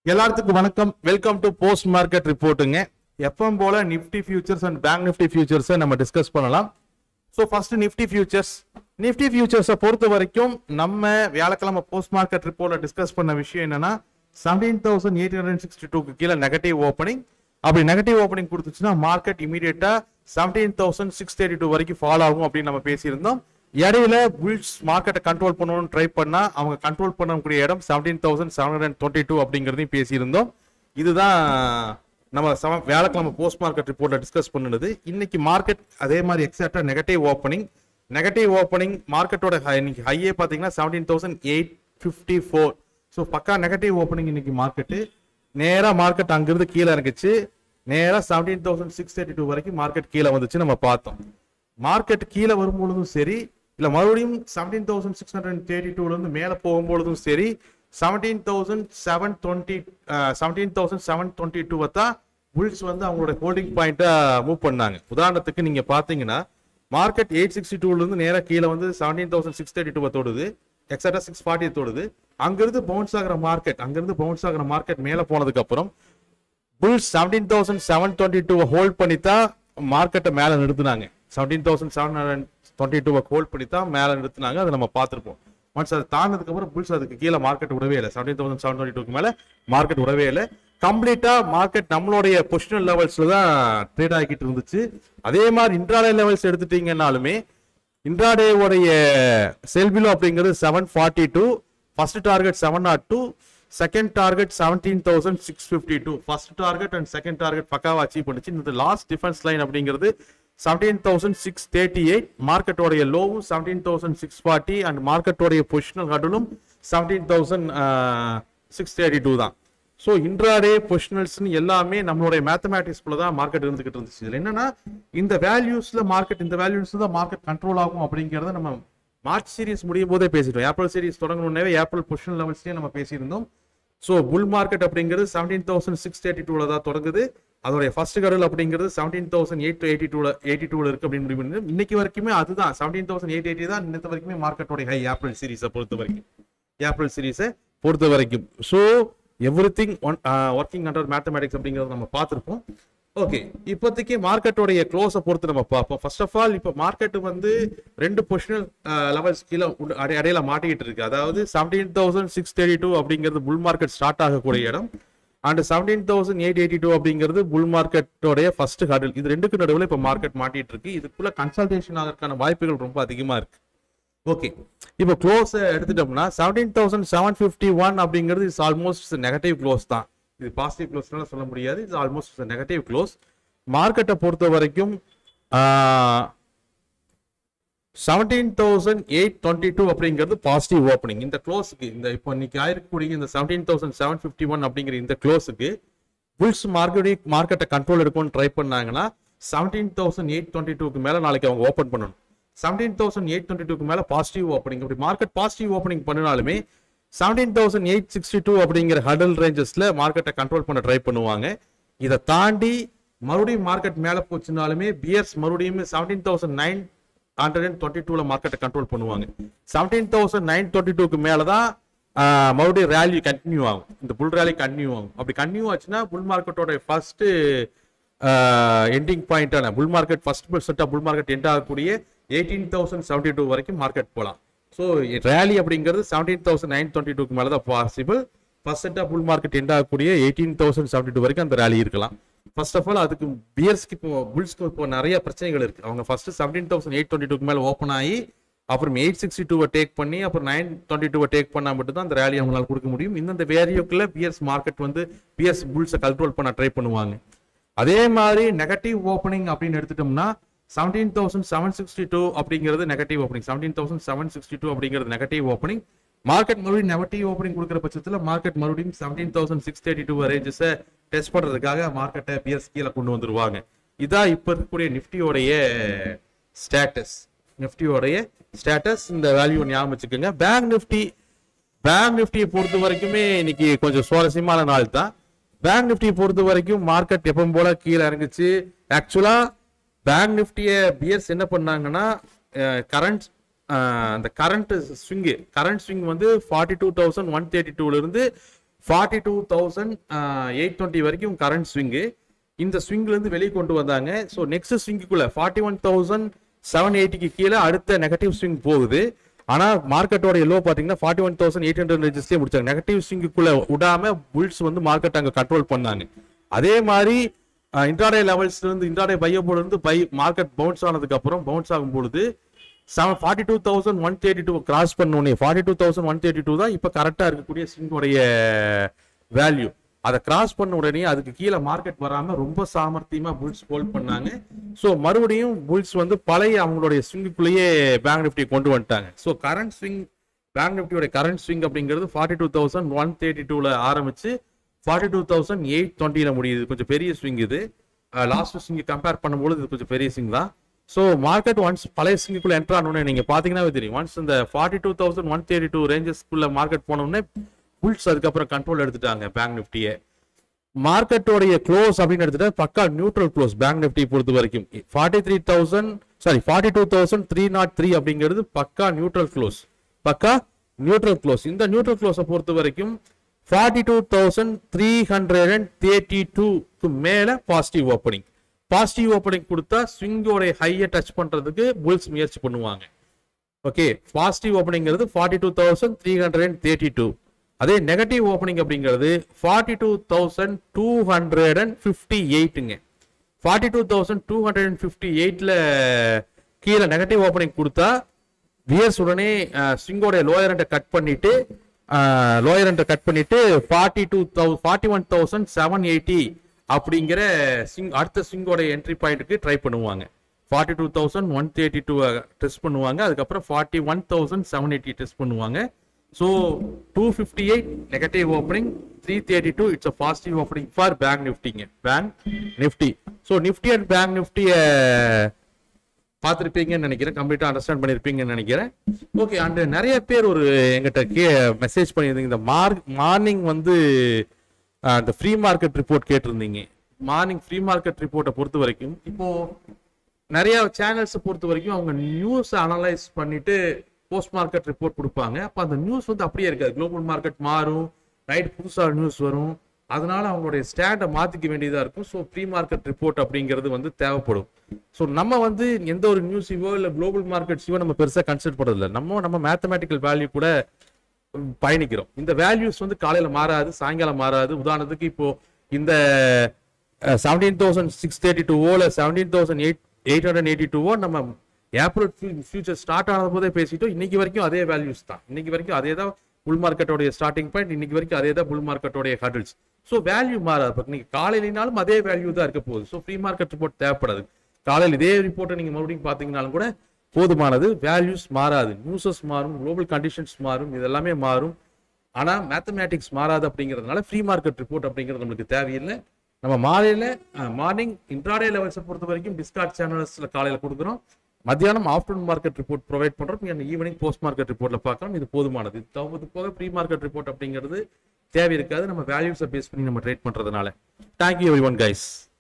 எல்லாத்துக்கும் வணக்கம் welcome to post market ரிப்போர்ட்டுங்க எப்பவும் போல Nifty futures and bank Nifty ஃபியூச்சர்ஸை நம்ம டிஸ்கஸ் பண்ணலாம் so first Nifty futures Nifty ஃபியூச்சர்ஸை பொறுத்த வரைக்கும் நம்ம வியாழக்கிழமை போஸ்ட் மார்க்கெட் ரிப்போர்ட்ல டிஸ்கஸ் பண்ண விஷயம் என்னன்னா seventeen thousand eight hundred sixty டூக்கு கீழே நெகட்டிவ் ஓப்பனிங் அப்படி நெகட்டிவ் ஓப்பனிங் கொடுத்துச்சுன்னா மார்க்கெட் இமீடியட்டா seventeen thousand six thirty two வரைக்கும் ஃபால் ஆகும் அப்படின்னு நம்ம பேசியிருந்தோம் இடையில புல்ஸ் மார்க்கெட்டை கண்ட்ரோல் பண்ணணும்னு ட்ரை பண்ணா அவங்க கண்ட்ரோல் பண்ணக்கூடிய இடம் seventeen thousand seven hundred twenty two அப்படிங்கிறதையும் பேசியிருந்தோம் இதுதான் நம்ம செவ- வியாழக்கிழமை போஸ்ட் மார்க்கெட் ரிப்போர்ட்ல டிஸ்கஸ் பண்ணுனது இன்னைக்கு மார்க்கெட் அதே மாதிரி எக்ஸாக்டா நெகட்டிவ் ஓப்பனிங் நெகட்டிவ் ஓப்பனிங் மார்க்கெட்டோட இன்னைக்கு ஹையே பார்த்தீங்கன்னா seventeen thousand eight fifty four so பக்கா நெகட்டிவ் ஓப்பனிங் இன்னைக்கு மார்க்கெட்டு நேரா மார்க்கெட் அங்கிருந்து கீழே இறங்குச்சு நேரா seventeen thousand six thirty two வரைக்கும் மார்க்கெட் கீழே வந்துச்சு நம்ம பார்த்தோம் மார்க்கெட் கீழே வரும்பொழுதும் சரி இல்ல மறுபடியும் seventeen thousand six hundred thirty டூல இருந்து மேல போகும்பொழுதும் சரி seventeen thousand seven twenty seventeen thousand seven twenty டூவை தான் புல்ஸ் வந்து அவங்களோட ஹோல்டிங் பாயிண்டா மூவ் பண்ணாங்க உதாரணத்துக்கு நீங்க பாத்தீங்கன்னா மார்க்கெட் எயிட் சிக்ஸ்டி டூல இருந்து நேரா கீழே வந்து செவன்டீன் தௌசண்ட் சிக்ஸ் தேர்ட்டி டூவை தொடுது எக்ஸாக்டா சிக்ஸ் ஃபார்ட்டி தொடுது அங்கிருந்து பவுன்ஸ் ஆகிற மார்க்கெட் அங்கிருந்து பவுன்ஸ் ஆகிற மார்க்கெட் மேல போனதுக்கு அப்புறம் bulls seventeen thousand seven twenty two hold பண்ணி தான் மார்க்கெட்டை மேலே நிறுத்துனாங்க seventeen thousand seven hundred twenty டூவை ஹோல்ட் பண்ணி தான் மேலே நிறுத்துனாங்க அதை நம்ம பார்த்துருப்போம் ஒன்ஸ் அது தாண்டதுக்கு அப்புறம் புல்ஸ் அதுக்கு கீழே மார்க்கெட் விடவே இல்லை செவன்டீன் தௌசண்ட் செவன் டுவெண்ட்டி டூக்கு மேலே மார்க்கெட் விடவே இல்லை கம்ப்ளீட்டா மார்க்கெட் நம்மளுடைய பொசிஷனல் லெவல்ஸ்ல தான் ட்ரேட் ஆகிட்டு இருந்துச்சு அதே மாதிரி இன்ட்ராடே லெவல்ஸ் எடுத்துட்டீங்கன்னாலுமே இன்ட்ராடே உடைய செல்பிலோ அப்படிங்கிறது seven forty two first target seven not two second target seventeen thousand six fifty two first target and second target பக்காவா அச்சீவ் பண்ணுச்சு இந்த லாஸ்ட் டிஃபென்ஸ் லைன் அப்படிங்கிறது seventeen thousand six thirty eight மார்க்கெட்டோடைய லோவும் seventeen thousand six forty and மார்க்கெட்டோடைய positional ஹடலும் seventeen thousand six thirty two தான் so intraday பொசிஷனல்ஸ்னு எல்லாமே நம்மளுடைய மேத்தமேட்டிக்ஸ்குள்ள தான் மார்க்கெட் இருந்துகிட்டு இருந்துச்சு இதுல என்னன்னா இந்த வேல்யூஸ்ல மார்க்கெட் இந்த வேல்யூஸ் தான் மார்க்கெட் கண்ட்ரோல் ஆகும் அப்படிங்கறத நம்ம மார்ச் சீரிஸ் முடியும் போதே பேசிட்டோம் ஏப்ரல் சீரிஸ் தொடங்கணும்னே ஏப்ரல் பொசிஷன் லெவல்ஸ்லயே நம்ம பேசியிருந்தோம் ஸோ புல் மார்க்கெட் அப்படிங்கிறது செவன்டீன் தௌசண்ட் சிக்ஸ் தேர்ட்டி டூல தான் தொடங்குது அதோடைய ஃபர்ஸ்ட் கடல் அப்படிங்கிறது செவன்டீன் தௌசண்ட் எயிட் எயிட்டி டூல எயிட்டி டூல இருக்கு அப்படின்னு முடிவு பண்ணி இன்னைக்கு வரைக்குமே அதுதான் செவன்டீன் தௌசண்ட் எயிட் எயிட்டி தான் இன்னத்த வரைக்குமே மார்க்கெட்டோட ஹை ஏப்ரல் சீரிஸை பொறுத்த வரைக்கும் ஏப்ரல் சீரிஸை பொறுத்த வரைக்கும் so everything one working under mathematics அப்படிங்கிறத நம்ம பார்த்துருப்போம் ஓகே இப்போதைக்கு மார்க்கெட்டோடைய க்ளோஸை பொறுத்து நம்ம பார்ப்போம் ஃபர்ஸ்ட் ஆஃப் ஆல் இப்போ மார்க்கெட் வந்து ரெண்டு பொசிஷனல் லெவல்ஸ் கீழே உள்ள- அடை- இடையில மாட்டிக்கிட்டு இருக்கு அதாவது seventeen thousand six thirty two அப்படிங்கிறது புல் மார்க்கெட் ஸ்டார்ட் ஆகக்கூடிய இடம் and seventeen thousand eight eighty two அப்படிங்கிறது புல் மார்க்கெட்டோடைய ஃபர்ஸ்ட் ஹார்டில் இது ரெண்டுக்கு நடுவில் இப்போ மார்க்கெட் மாட்டிட்டு இருக்கு இதுக்குள்ள கன்சல்டேஷன் ஆகிறதுக்கான வாய்ப்புகள் ரொம்ப அதிகமா இருக்கு ஓகே இப்போ க்ளோஸ் எடுத்துட்டோம்னா seventeen thousand seven fifty one அப்படிங்கிறது இஸ் ஆல்மோஸ்ட் நெகட்டிவ் க்ளோஸ் தான் இது பாசிட்டிவ் க்ளோஸ்னால சொல்ல முடியாது இது ஆல்மோஸ்ட் நெகட்டிவ் க்ளோஸ் மார்க்கெட்டை பொறுத்த வரைக்கும் seventeen thousand eight twenty two அப்படிங்கிறது பாசிட்டிவ் ஓப்பனிங் இந்த க்ளோஸுக்கு இந்த இப்போ இன்னைக்கு ஆயிருக்கக்கூடிய இந்த seventeen thousand seven fifty one அப்படிங்கிற இந்த க்ளோஸுக்கு புல்ஸ் மார்க்கெட் மார்க்கெட்டை கண்ட்ரோல் எடுக்கணும்னு ட்ரை பண்ணாங்கன்னா செவன்டீன் தௌசண்ட் எயிட் டுவெண்ட்டி டூக்கு மேலே நாளைக்கு அவங்க ஓப்பன் பண்ணணும் செவன்டீன் தௌசண்ட் எயிட் டுவெண்ட்டி டூக்கு மேலே பாசிட்டிவ் ஓப்பனிங் அப்படி மார்க்கெட் பாசிட்டிவ் ஓப்பனிங் பண்ணினாலுமே seventeen thousand eight sixty two அப்படிங்கிற ஹடல் ரேஞ்சஸ்ல மார்க்கெட்டை கண்ட்ரோல் பண்ண ட்ரை பண்ணுவாங்க இதை தாண்டி மறுபடியும் மார்க்கெட் மேலே போச்சுனாலுமே பியர்ஸ் மறுபடியும் seventeen thousand nine hundred and twenty டூல மார்க்கெட்டை கண்ட்ரோல் பண்ணுவாங்க செவன்டீன் தௌசண்ட் நைன் டுவெண்ட்டி டூக்கு மேலே தான் ஆஹ், மறுபடியும் ரேலி கண்டினியூ ஆகும் இந்த புல் ரேலி கண்டினியூ ஆகும் அப்படி கண்டினியூ ஆச்சுன்னா புல் மார்க்கெட்டோட ஃபர்ஸ்ட் எண்டிங் பாயிண்டான bull market first set of bull market end ஆகக்கூடிய எயிட்டீன் தௌசண்ட் செவன்டி டூ வரைக்கும் மார்க்கெட் போகலாம் ஸோ ரேலி அப்படிங்கிறது செவன்டீன் தௌசண்ட் நைன் டுவெண்ட்டி டூக்கு மேலே தான் possible first set of bull market end ஆகக்கூடிய எயிட்டீன் தௌசண்ட் செவன்டி டூ வரைக்கும் அந்த ரேலி இருக்கலாம் ஃபர்ஸ்ட் ஆஃப் ஆல் அதுக்கு பியர்ஸ்க்கு இப்போ புல்ஸ்க்கு இப்போ நிறைய பிரச்சனைகள் இருக்கு அவங்க first seventeen thousand eight twenty டூக்கு மேலே ஓப்பன் ஆகி அப்புறம் எயிட் சிக்ஸ்டி டூவை டேக் பண்ணி அப்புறம் நைன் டுவெண்ட்டி டூவை டேக் பண்ணா மட்டும் தான் அந்த ரேலி அவங்களால கொடுக்க முடியும் இந்தந்த வேரியோக்குள்ள பியர்ஸ் மார்க்கெட் வந்து பியர்ஸ் புல்ஸை கண்ட்ரோல் பண்ண ட்ரை பண்ணுவாங்க அதே மாதிரி நெகட்டிவ் ஓப்பனிங் அப்படின்னு எடுத்துட்டோம்னா seventeen thousand seven sixty two அப்படிங்கிறது negative opening seventeen thousand seven sixty two அப்படிங்கிறது நெகட்டிவ் ஓப்பனிங் மார்க்கெட் மறுபடியும் நெகட்டிவ் ஓப்பனிங் கொடுக்குற பட்சத்தில் மார்க்கெட் மறுபடியும் seventeen thousand six thirty two ரேஞ்சஸை டெஸ்ட் பண்ணுறதுக்காக மார்க்கெட்டை பிஎஸ் கீழே கொண்டு வந்துருவாங்க இதான் இப்போ இருக்கக்கூடிய நிஃப்டியோடைய ஸ்டேட்டஸ் நிஃப்டியோடைய ஸ்டேட்டஸ் இந்த வேல்யூ ஞாபகம் வச்சுக்கோங்க பேங்க் நிஃப்டி பேங்க் நிஃப்டியை பொறுத்த வரைக்குமே இன்னைக்கு கொஞ்சம் சுவாரஸ்யமான நாள் தான் பேங்க் நிஃப்டியை பொறுத்த வரைக்கும் மார்க்கெட் எப்பவும் போல கீழே இறங்குச்சு ஆக்சுவலா பேங்க் நிஃப்டியை பியர்ஸ் என்ன பண்ணாங்கன்னா கரண்ட் அந்த கரண்ட் ஸ்விங்கு கரண்ட் ஸ்விங் வந்து forty two thousand one thirty டூல இருந்து forty two thousand eight twenty வரைக்கும் கரண்ட் ஸ்விங்கு இந்த ஸ்விங்ல இருந்து வெளியே கொண்டு வந்தாங்க ஸோ நெக்ஸ்ட் ஸ்விங்குக்குள்ள ஃபார்ட்டி ஒன் தௌசண்ட் செவன் எயிட்டிக்கு கீழே அடுத்த நெகட்டிவ் ஸ்விங் போகுது ஆனா மார்க்கெட்டோட எல்லோ பாத்தீங்கன்னா forty one thousand eight hundred ரெஜிஸ்ட்லேயே முடிச்சாங்க நெகட்டிவ் ஸ்விங்குக்குள்ள விடாம புல்ஸ் வந்து மார்க்கெட் அங்க கண்ட்ரோல் பண்ணாங்க அதே மாதிரி இன்ட்ராடே லெவல்ஸ்ல இருந்து இன்ட்ராடே பையோ போர்டு இருந்து பை மார்க்கெட் பவுன்ஸ் ஆனதுக்கு அப்புறம் பவுன்ஸ் ஆகும் பொழுது seven forty two thousand one thirty two cross பண்ணோடனே forty two thousand one thirty two தான் இப்போ கரெக்டாக இருக்கக்கூடிய ஸ்விங்கோடைய வேல்யூ அதை கிராஸ் பண்ண உடனே அதுக்கு கீழே மார்க்கெட் வராம ரொம்ப சாமர்த்தியமா புல்ஸ் ஹோல்ட் பண்ணாங்க ஸோ மறுபடியும் புல்ஸ் வந்து பழைய அவங்களுடைய ஸ்விங்குக்குள்ளேயே பேங்க் நிஃப்டி கொண்டு வந்துட்டாங்க ஸோ கரண்ட் ஸ்விங் பேங்க் நிஃப்டியோட கரண்ட் ஸ்விங் அப்படிங்கிறது forty two thousand one thirty டூல ஆரம்பிச்சு ஃபார்ட்டி டூ தௌசண்ட் எயிட் டுவெண்ட்டில முடியுது கொஞ்சம் பெரிய ஸ்விங் இது லாஸ்ட் ஸ்விங் கம்பேர் பண்ணும்போது இது கொஞ்சம் பெரிய ஸ்விங் தான் ஸோ மார்க்கெட் ஒன்ஸ் பழைய ஸ்விங்குக்குள்ள என்டர் ஆனோடனே நீங்க பாத்தீங்கன்னா தெரியும் ஒன்ஸ் இந்த forty two thousand one thirty two ரேஞ்சஸ்க்குள்ள மார்க்கெட் போனோடனே புல்ஸ் அதுக்கப்புறம் கண்ட்ரோல் எடுத்துட்டாங்க பேங்க் நிஃப்டியை மார்க்கெட்டோடைய க்ளோஸ் அப்படின்னு எடுத்துட்டா பக்கா நியூட்ரல் க்ளோஸ் பேங்க் நிஃப்டி பொறுத்த வரைக்கும் forty three thousand sorry forty two thousand three not three அப்படிங்கிறது பக்கா நியூட்ரல் க்ளோஸ் பக்கா நியூட்ரல் க்ளோஸ் இந்த நியூட்ரல் க்ளோஸை பொறுத்த வரைக்கும் forty two thousand three hundred and thirty டூக்கு மேல பாசிட்டிவ் ஓப்பனிங் பாசிட்டிவ் ஓப்பனிங் கொடுத்தா ஸ்விங்கோடைய ஹையை டச் பண்றதுக்கு புல்ஸ் முயற்சி பண்ணுவாங்க ஓகே பாசிட்டிவ் ஓப்பனிங்கிறது forty two thousand three hundred and thirty two அதே நெகட்டிவ் ஓப்பனிங் அப்படிங்கிறது forty two thousand two hundred and fifty எயிட்டுங்க forty two thousand two hundred and fifty எயிட்ல கீழே நெகட்டிவ் ஓப்பனிங் கொடுத்தா வியர்ஸ் உடனே ஸ்விங்கோடைய லோயர் எண்டை கட் பண்ணிட்டு லோயர் எண்டை கட் பண்ணிட்டு ஃபார்ட்டி டூ தௌ forty one thousand seven eighty அப்படிங்கிற ஸ்விங் அடுத்த ஸ்விங்கோட என்ட்ரி பாயிண்ட்டுக்கு ட்ரை பண்ணுவாங்க forty two thousand one thirty two test பண்ணுவாங்க அதுக்கப்புறம் forty one thousand seven eighty test பண்ணுவாங்க so two fifty eight negative opening three thirty two it's a positive opening for bank நிஃப்டிங்க bank Nifty so Nifty and bank நிஃப்டியை பார்த்துருப்பீங்கன்னு நினைக்கிறேன் கம்ப்ளீட்டாக understand பண்ணியிருப்பீங்கன்னு நினைக்கிறேன் ஓகே அண்ட் நிறைய பேர் ஒரு எங்கிட்ட கே மெசேஜ் பண்ணியிருந்தீங்க இந்த மார் மார்னிங் வந்து அஹ், இந்த ஃப்ரீ மார்க்கெட் ரிப்போர்ட் கேட்டிருந்தீங்க மார்னிங் ஃப்ரீ மார்க்கெட் ரிப்போர்ட்டை பொறுத்த வரைக்கும் இப்போ நிறைய சேனல்ஸை பொறுத்த வரைக்கும் அவங்க நியூஸ் அனலைஸ் பண்ணிட்டு போஸ்ட் மார்க்கெட் ரிப்போர்ட் கொடுப்பாங்க அப்போ அந்த நியூஸ் வந்து அப்படியே இருக்காது குளோபல் மார்க்கெட் மாறும் நைட் புதுசாக நியூஸ் வரும் அதனால அவங்களுடைய ஸ்டாண்டை மாற்றிக்க வேண்டியதாக இருக்கும் ஸோ ப்ரீ மார்க்கெட் ரிப்போர்ட் அப்படிங்கிறது வந்து தேவைப்படும் ஸோ நம்ம வந்து எந்த ஒரு நியூஸையோ இல்லை குளோபல் மார்க்கெட்ஸையோ நம்ம பெருசாக கன்சிடர் பண்ணுறதில்ல நம்ம நம்ம மேத்தமேட்டிக்கல் வேல்யூ கூட உம், பயணிக்கிறோம் இந்த வேல்யூஸ் வந்து காலையில் மாறாது சாயங்காலம் மாறாது உதாரணத்துக்கு இப்போ இந்த seventeen thousand six thirty two இல்லை seventeen thousand eight eight hundred eighty two நம்ம ஏப்ரல் ஃபியூச்சர் ஸ்டார்ட் ஆனது போதே பேசிட்டோம் இன்னைக்கு வரைக்கும் அதே வேல்யூஸ் தான் இன்னைக்கு வரைக்கும் அதே தான் புல் மார்க்கெட்டோடைய ஸ்டார்டிங் பாயிண்ட் இன்னைக்கு வரைக்கும் அதே தான் புல் மார்க்கெட்டோடைய ஹர்டில்ஸ் ஸோ வேல்யூ மாறாது இப்போ நீங்கள் காலையிலனாலும் அதே வேல்யூ தான் இருக்க போகுது ஸோ ஃப்ரீ மார்க்கெட் ரிப்போர்ட் தேவைப்படாது காலையில் இதே ரிப்போர்ட்டை நீங்கள் மறுபடியும் பார்த்தீங்கனாலும் கூட போதுமானது வேல்யூஸ் மாறாது நியூஸஸ் மாறும் குளோபல் கண்டிஷன்ஸ் மாறும் இதெல்லாமே மாறும் ஆனா மேத்தமேட்டிக்ஸ் மாறாது அப்படிங்கிறதுனால ஃப்ரீ மார்க்கெட் ரிப்போர்ட் அப்படிங்கிறது நம்மளுக்கு தேவையில்லை நம்ம மாலையில மார்னிங் இன்ட்ராடே லெவல்ஸை பொறுத்த வரைக்கும் டிஸ்கார்ட் சேனல்ஸ்ல காலையில கொடுக்குறோம் மத்தியானம் ஆஃப்டர்நூன் மார்க்கெட் ரிப்போர்ட் ப்ரொவைட் பண்றோம் ஈவினிங் போஸ்ட் மார்க்கெட் ரிப்போர்ட்ல பார்க்கலாம் இது போதுமானது இது தவிர்த்து போக ப்ரீ மார்க்கெட் ரிப்போர்ட் அப்படிங்கிறது தேவை இருக்காது நம்ம வேல்யூஸை பேஸ் பண்ணி நம்ம ட்ரேட் பண்றதுனால தேங்க்யூ எவ்ரி ஒன் கைஸ்